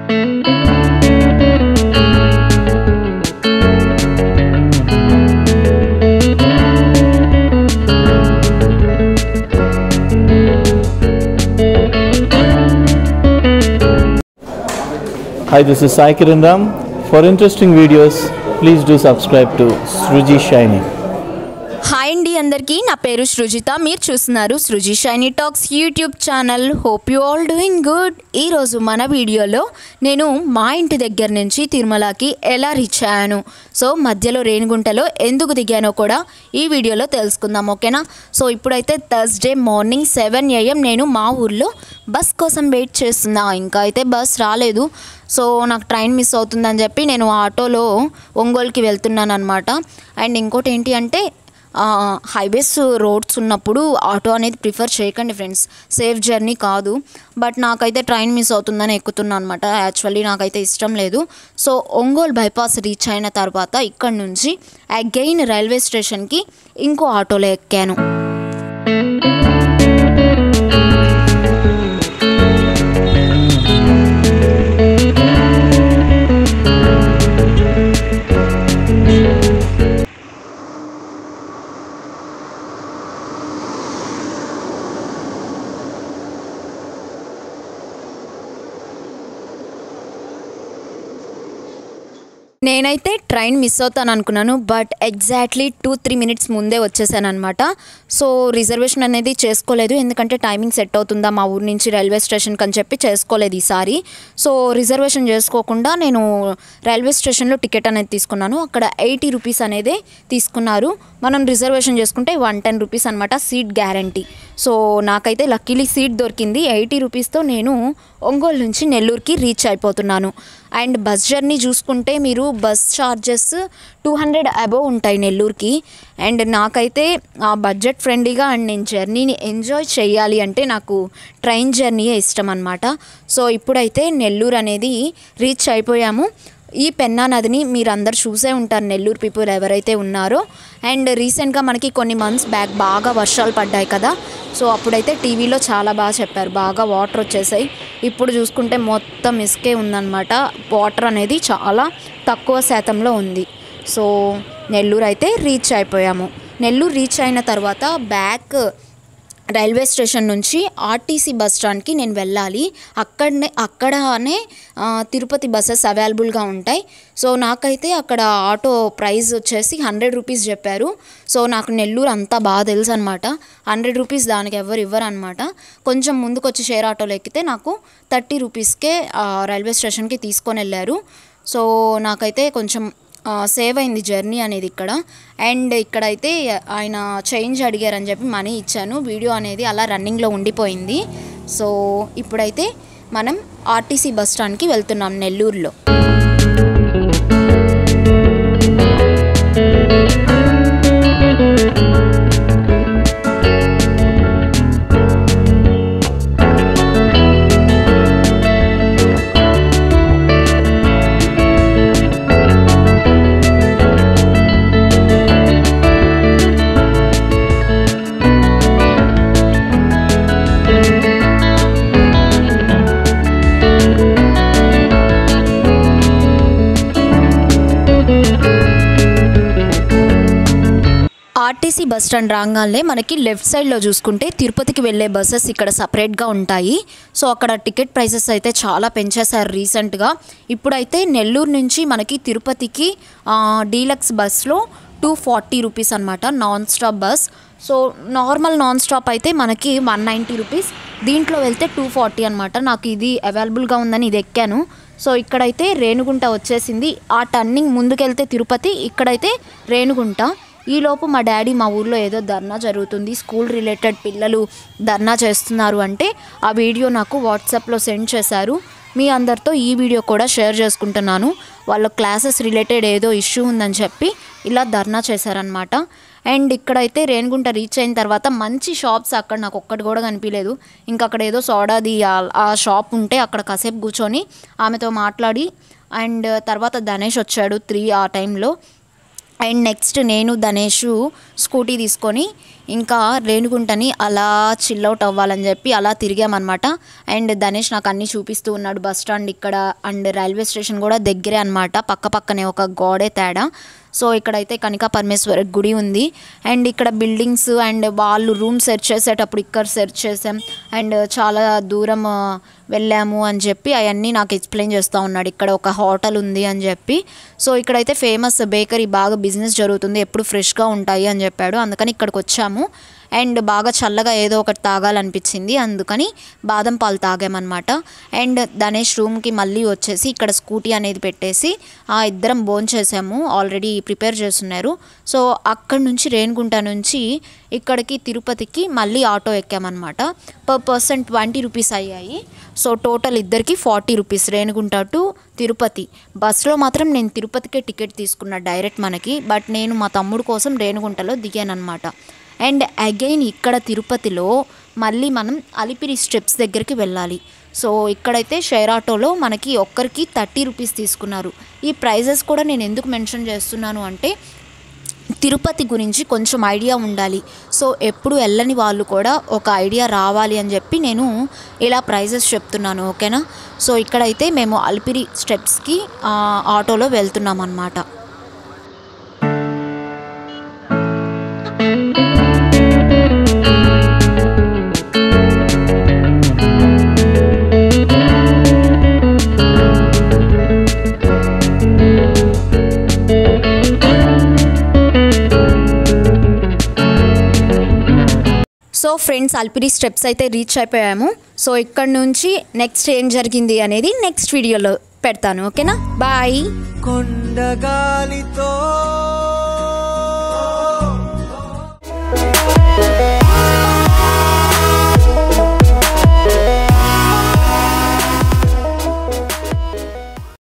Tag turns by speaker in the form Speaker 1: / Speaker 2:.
Speaker 1: Hi, this is Sai Kiran Ram. For interesting videos, please do subscribe to Sruji Shiny.
Speaker 2: Hi అండి అందరికీ నా పేరు సృజిత మీరు చూస్తున్నారు Sruji Shiny talks YouTube channel hope you all doing good ఈరోజు మన వీడియోలో నేను మా ఇంటి దగ్గర నుంచి తిరుమలకి ఎలా రీచ్ అయ్యాను సో మధ్యలో రేణిగుంటలో ఎందుకు దిగానో కూడా ఈ వీడియోలో తెలుసుకుందాం ఓకేనా సో ఇప్పుడైతే థర్స్డే మార్నింగ్ సెవెన్ ఏఎం నేను మా ఊర్లో బస్ కోసం వెయిట్ చేస్తున్నా ఇంకా అయితే బస్ రాలేదు సో నాకు ట్రైన్ మిస్ అవుతుందని చెప్పి నేను ఆటోలో ఒంగోలుకి వెళ్తున్నాను అనమాట అండ్ ఇంకోటి ఏంటి అంటే ఆ, హైవేస్ రోడ్స్ ఉన్నప్పుడు ఆటో అనేది ప్రిఫర్ చేయకండి ఫ్రెండ్స్ సేఫ్ జర్నీ కాదు బట్ నాకైతే ట్రైన్ మిస్ అవుతుందని ఎక్కుతున్నాను అనమాట యాక్చువల్లీ నాకైతే ఇష్టం లేదు సో ఒంగోలు బైపాస్ రీచ్ అయిన తర్వాత ఇక్కడ నుంచి అగైన్ రైల్వే స్టేషన్కి ఇంకో ఆటోలో ఎక్కాను నేనైతే ట్రైన్ మిస్ అవుతాను అనుకున్నాను but exactly two three minutes ముందే వచ్చేసాను అనమాట సో రిజర్వేషన్ అనేది చేసుకోలేదు ఎందుకంటే టైమింగ్ సెట్ అవుతుందా మా ఊరు నుంచి రైల్వే స్టేషన్కి అని చెప్పి చేసుకోలేదు ఈసారి సో రిజర్వేషన్ చేసుకోకుండా నేను రైల్వే స్టేషన్లో టికెట్ అనేది తీసుకున్నాను అక్కడ ఎయిటీ రూపీస్ అనేది తీసుకున్నారు మనం రిజర్వేషన్ చేసుకుంటే వన్ టెన్ రూపీస్ అనమాట సీట్ గ్యారంటీ సో నాకైతే లక్కీలీ సీట్ దొరికింది ఎయిటీ రూపీస్తో నేను ఒంగోలు నుంచి నెల్లూరుకి రీచ్ అయిపోతున్నాను అండ్ బస్ జర్నీ చూసుకుంటే మీరు bus charges two hundred above ఉంటాయి నెల్లూరుకి అండ్ నాకైతే ఆ బడ్జెట్ ఫ్రెండ్లీగా అండ్ నేను జర్నీని ఎంజాయ్ చేయాలి అంటే నాకు ట్రైన్ జర్నీయే ఇష్టం అనమాట సో ఇప్పుడైతే నెల్లూరు అనేది రీచ్ అయిపోయాము ఈ పెన్నా నదిని మీరు అందరు చూసే ఉంటారు నెల్లూరు పీపుల్ ఎవరైతే ఉన్నారో అండ్ రీసెంట్గా మనకి కొన్ని మంత్స్ బ్యాక్ బాగా వర్షాలు పడ్డాయి కదా సో అప్పుడైతే టీవీలో చాలా బాగా చెప్పారు బాగా వాటర్ వచ్చేసాయి ఇప్పుడు చూసుకుంటే మొత్తం ఇసుకే ఉందన్నమాట వాటర్ అనేది చాలా తక్కువ శాతంలో ఉంది సో నెల్లూరు అయితే రీచ్ అయిపోయాము నెల్లూరు రీచ్ అయిన తర్వాత బ్యాక్ రైల్వే స్టేషన్ నుంచి ఆర్టీసీ బస్ స్టాండ్కి నేను వెళ్ళాలి అక్కడనే అక్కడనే ఆ, తిరుపతి బస్సెస్ అవైలబుల్గా ఉంటాయి సో నాకైతే అక్కడ ఆటో ప్రైస్ వచ్చేసి హండ్రెడ్ రూపీస్ చెప్పారు సో నాకు నెల్లూరు అంతా బాగా తెలుసు అనమాట హండ్రెడ్ రూపీస్ దానికి ఎవరు ఇవ్వరు అనమాట కొంచెం ముందుకు వచ్చి షేర్ ఆటోలో ఎక్కితే నాకు థర్టీ రూపీస్కే ఆ, రైల్వే స్టేషన్కి తీసుకొని వెళ్ళారు సో నాకైతే కొంచెం ఆ, సేవ్ అయింది జర్నీ అనేది ఇక్కడ అండ్ ఇక్కడైతే ఆయన చేంజ్ అడిగారని చెప్పి మనీ ఇచ్చాను వీడియో అనేది అలా రన్నింగ్లో ఉండిపోయింది సో ఇప్పుడైతే మనం ఆర్టీసీ బస్ స్టాండ్కి వెళ్తున్నాం నెల్లూరులో ఆర్టీసీ బస్ స్టాండ్ రాగానే మనకి లెఫ్ట్ సైడ్లో చూసుకుంటే తిరుపతికి వెళ్ళే బస్సెస్ ఇక్కడ సపరేట్గా ఉంటాయి సో అక్కడ టికెట్ ప్రైసెస్ అయితే చాలా పెంచేశారు రీసెంట్గా ఇప్పుడైతే నెల్లూరు నుంచి మనకి తిరుపతికి ఆ, డీలక్స్ బస్లో టూ ఫార్టీ రూపీస్ అనమాట non stop bus so normal non stop అయితే మనకి వన్ నైంటీ రూపీస్ దీంట్లో వెళ్తే టూ ఫార్టీ అనమాట నాకు ఇది అవైలబుల్గా ఉందని ఇది ఎక్కాను సో ఇక్కడైతే రేణుగుంట వచ్చేసింది ఆ టర్నింగ్ ముందుకెళ్తే తిరుపతి ఇక్కడైతే రేణుగుంట ఈలోపు మా డాడీ మా ఊర్లో ఏదో ధర్నా జరుగుతుంది స్కూల్ రిలేటెడ్ పిల్లలు ధర్నా చేస్తున్నారు అంటే ఆ వీడియో నాకు వాట్సాప్లో సెండ్ చేశారు మీ అందరితో ఈ వీడియో కూడా షేర్ చేసుకుంటున్నాను వాళ్ళ క్లాసెస్ రిలేటెడ్ ఏదో ఇష్యూ ఉందని చెప్పి ఇలా ధర్నా చేశారనమాట అండ్ ఇక్కడైతే రేణిగుంట రీచ్ అయిన తర్వాత మంచి షాప్స్ అక్కడ నాకు ఒక్కటి కూడా కనిపించలేదు ఇంకా అక్కడ ఏదో సోడాది ఆ- ఆ షాప్ ఉంటే అక్కడ కాసేపు కూర్చొని ఆమెతో మాట్లాడి అండ్ తర్వాత ధనేష్ వచ్చాడు త్రీ ఆ టైంలో అండ్ నెక్స్ట్ నేను ధనేష్ స్కూటీ తీసుకొని ఇంకా రేణుగుంటని అలా చిల్అవుట్ అవ్వాలని చెప్పి అలా తిరిగామన్నమాట అండ్ ధనేష్ నాకు అన్నీ చూపిస్తూ ఉన్నాడు బస్ స్టాండ్ ఇక్కడ అండ్ రైల్వే స్టేషన్ కూడా దగ్గరే అనమాట పక్క పక్కనే ఒక గోడే తేడా సో ఇక్కడైతే కనికా పరమేశ్వర గుడి ఉంది అండ్ ఇక్కడ బిల్డింగ్స్ అండ్ వాళ్ళు రూమ్ సెర్చ్ చేసేటప్పుడు ఇక్కడ సెర్చ్ చేసాం అండ్ చాలా దూరం ఆ, వెళ్ళాము అని చెప్పి అవన్నీ నాకు ఎక్స్ప్లెయిన్ చేస్తూ ఉన్నాడు ఇక్కడ ఒక హోటల్ ఉంది అని చెప్పి సో ఇక్కడైతే ఫేమస్ బేకరీ బాగా బిజినెస్ జరుగుతుంది ఎప్పుడు ఫ్రెష్గా ఉంటాయి అని చెప్పాడు అందుకని ఇక్కడికి వచ్చాము అండ్ బాగా చల్లగా ఏదో ఒకటి తాగాలనిపించింది అందుకని బాదం పాలు తాగామన్నమాట అండ్ ధనేష్ రూమ్కి మళ్ళీ వచ్చేసి ఇక్కడ స్కూటీ అనేది పెట్టేసి ఆ ఇద్దరం బోన్ చేసాము ఆల్రెడీ ప్రిపేర్ చేస్తున్నారు సో అక్కడి నుంచి రేణుగుంట నుంచి ఇక్కడికి తిరుపతికి మళ్ళీ ఆటో ఎక్కామన్నమాట పర్ పర్సన్ ట్వంటీ రూపీస్ అయ్యాయి సో టోటల్ ఇద్దరికి forty rupees Renigunta to Tirupati బస్సులో మాత్రం నేను తిరుపతికే టికెట్ తీసుకున్నా డైరెక్ట్ మనకి బట్ నేను మా తమ్ముడు కోసం రేణుగుంటలో దిగాను అనమాట అండ్ అగైన్ ఇక్కడ తిరుపతిలో మళ్ళీ మనం అలిపిరి స్టెప్స్ దగ్గరికి వెళ్ళాలి సో ఇక్కడైతే షేర్ ఆటోలో మనకి ఒక్కరికి థర్టీ రూపీస్ తీసుకున్నారు ఈ ప్రైజెస్ కూడా నేను ఎందుకు మెన్షన్ చేస్తున్నాను అంటే తిరుపతి గురించి కొంచెం ఐడియా ఉండాలి సో ఎప్పుడు వెళ్ళని వాళ్ళు కూడా ఒక ఐడియా రావాలి అని చెప్పి నేను ఇలా ప్రైజెస్ చెప్తున్నాను ఓకేనా సో ఇక్కడైతే మేము అలిపిరి స్టెప్స్కి ఆ, ఆటోలో వెళ్తున్నాం అన్నమాట సో ఫ్రెండ్స్ అల్పిరి స్టెప్స్ అయితే రీచ్ అయిపోయాము సో ఇక్కడ నుంచి నెక్స్ట్ ఏం జరిగింది అనేది నెక్స్ట్ వీడియోలో పెడతాను ఓకేనా బాయ్
Speaker 3: కొండగాలితో